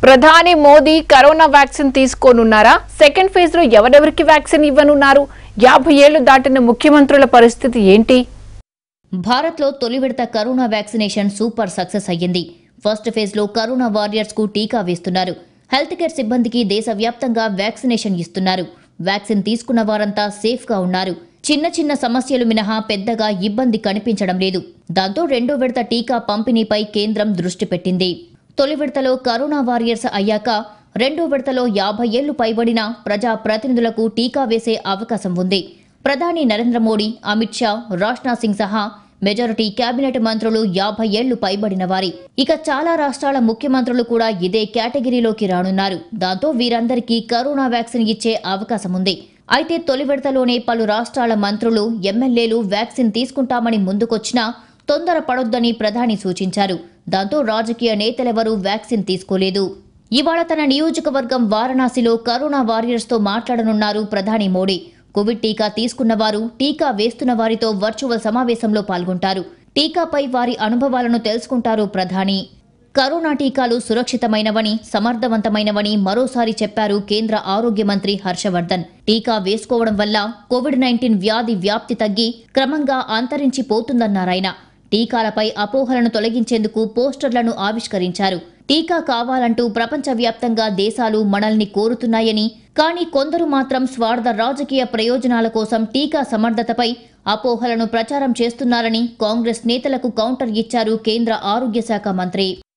ప్రధాని Modi corona vaccine తీసుకోనున్నారా second phase లో ఎవరెవరికి వ్యాక్సిన్ ఇవ్వనున్నారు యాభై ఏళ్లు దాటిన ముఖ్యమంత్రుల పరిస్థితి ఏంటి భారత్లో తొలి విడత కరోనా వ్యాక్సినేషన్ సూపర్ సక్సెస్ అయ్యింది ఫస్ట్ ఫేజ్లో కరోనా వారియర్స్ కు టీకా వేస్తున్నారు హెల్త్ కేర్ సిబ్బందికి దేశవ్యాప్తంగా వ్యాక్సినేషన్ ఇస్తున్నారు వ్యాక్సిన్ తీసుకున్న వారంతా సేఫ్గా ఉన్నారు చిన్న చిన్న సమస్యలు మినహా పెద్దగా ఇబ్బంది కనిపించడం లేదు దాంతో రెండో విడత టీకా పంపిణీపై కేంద్రం దృష్టి పెట్టింది తొలి విడతలో కరోనా వారియర్స్ అయ్యాక రెండో విడతలో యాభై ఏళ్లు పైబడిన ప్రజా ప్రతినిధులకు టీకా వేసే అవకాశం ఉంది ప్రధాని నరేంద్ర మోడీ అమిత్ షా రాజ్నాథ్ సింగ్ సహా మెజారిటీ కేబినెట్ మంత్రులు యాభై ఏళ్లు పైబడిన వారి ఇక చాలా రాష్ట్రాల ముఖ్యమంత్రులు కూడా ఇదే కేటగిరీలోకి రానున్నారు దాంతో వీరందరికీ కరోనా వ్యాక్సిన్ ఇచ్చే అవకాశం ఉంది అయితే తొలి విడతలోనే పలు రాష్ట్రాల మంత్రులు ఎమ్మెల్యేలు వ్యాక్సిన్ తీసుకుంటామని ముందుకొచ్చినా తొందర పడొద్దని ప్రధాని సూచించారు దాంతో రాజకీయ నేతలెవరూ వ్యాక్సిన్ తీసుకోలేదు ఇవాళ తన నియోజకవర్గం వారణాసిలో కరోనా వారియర్స్తో మాట్లాడనున్నారు ప్రధాని మోడీ కోవిడ్ టీకా తీసుకున్న వారు టీకా వేస్తున్న వారితో వర్చువల్ సమావేశంలో పాల్గొంటారు టీకాపై వారి అనుభవాలను తెలుసుకుంటారు ప్రధాని కరోనా టీకాలు సురక్షితమైనవని సమర్థవంతమైనవని మరోసారి చెప్పారు కేంద్ర ఆరోగ్య మంత్రి హర్షవర్ధన్ టీకా వేసుకోవడం వల్ల కోవిడ్ నైన్టీన్ వ్యాధి వ్యాప్తి తగ్గి క్రమంగా అంతరించిపోతుందన్నారాయన టీకాలపై అపోహలను తొలగించేందుకు పోస్టర్లను ఆవిష్కరించారు టీకా కావాలంటూ ప్రపంచవ్యాప్తంగా దేశాలు మనల్ని కోరుతున్నాయని కానీ కొందరు మాత్రం స్వార్థ రాజకీయ ప్రయోజనాల కోసం టీకా సమర్థతపై అపోహలను ప్రచారం చేస్తున్నారని కాంగ్రెస్ నేతలకు కౌంటర్ ఇచ్చారు కేంద్ర ఆరోగ్య శాఖ మంత్రి